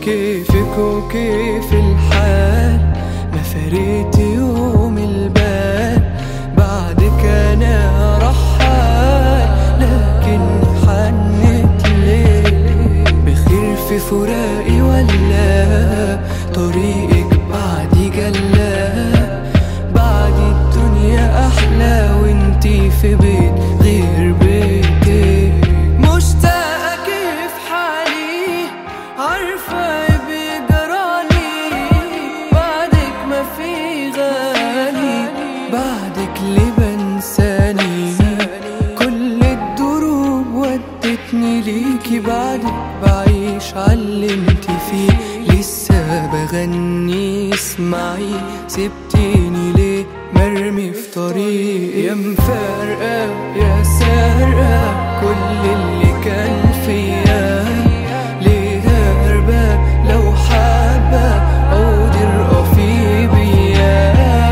كيفك وكيف الحال ما فريت يوم البال بعدك انا رحال لكن حنت ليه بخير في فراقي ولا طريقك بعدي جلا بعد الدنيا احلى وانتي في بيت غير بيتي مشتاقة كيف حالي عارفة بيجرالي بعدك ما في غالي بعدك اللي بنساني كل الدروب ودتني ليكي بعدك بعيش علمتي فيه لسه بغني اسمعي سبتيني ليه مرمي في طريق يا مفارقة يا سارقة كل اللي كان فيا ليه هربة لو حابة عودي رأفي بيا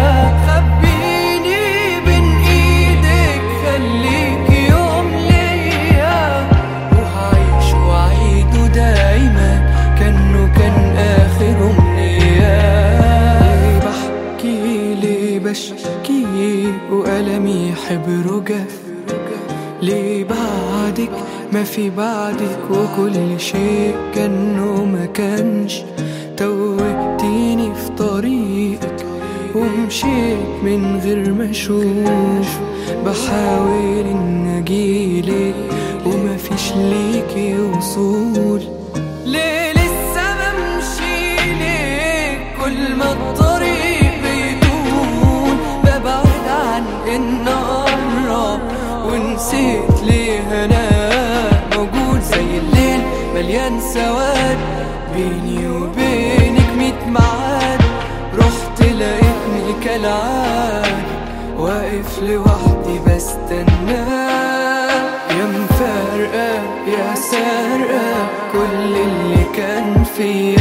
خبيني بين ايدك خليك يوم ليا وهعيش وعيده دايما كأنه كان آخر أمنية ليه بحكي ليه بشكي وألمي حبره جف ليه بعدك ما في بعدك وكل شيء كأنه ما كانش توهتيني في طريقك ومشيت من غير ما اشوف بحاول ان اجيلك وما فيش ليكي وصول ليه لسه بمشي ليه كل ما الطريق بيطول ببعد عن ان اقرب ونسيت ليه انا موجود زي الليل مليان سواد بيني وبينك ميت معاد رحت لقيتني كالعاد واقف لوحدي بستنى يا مفارقة يا سارقة كل اللي كان فيا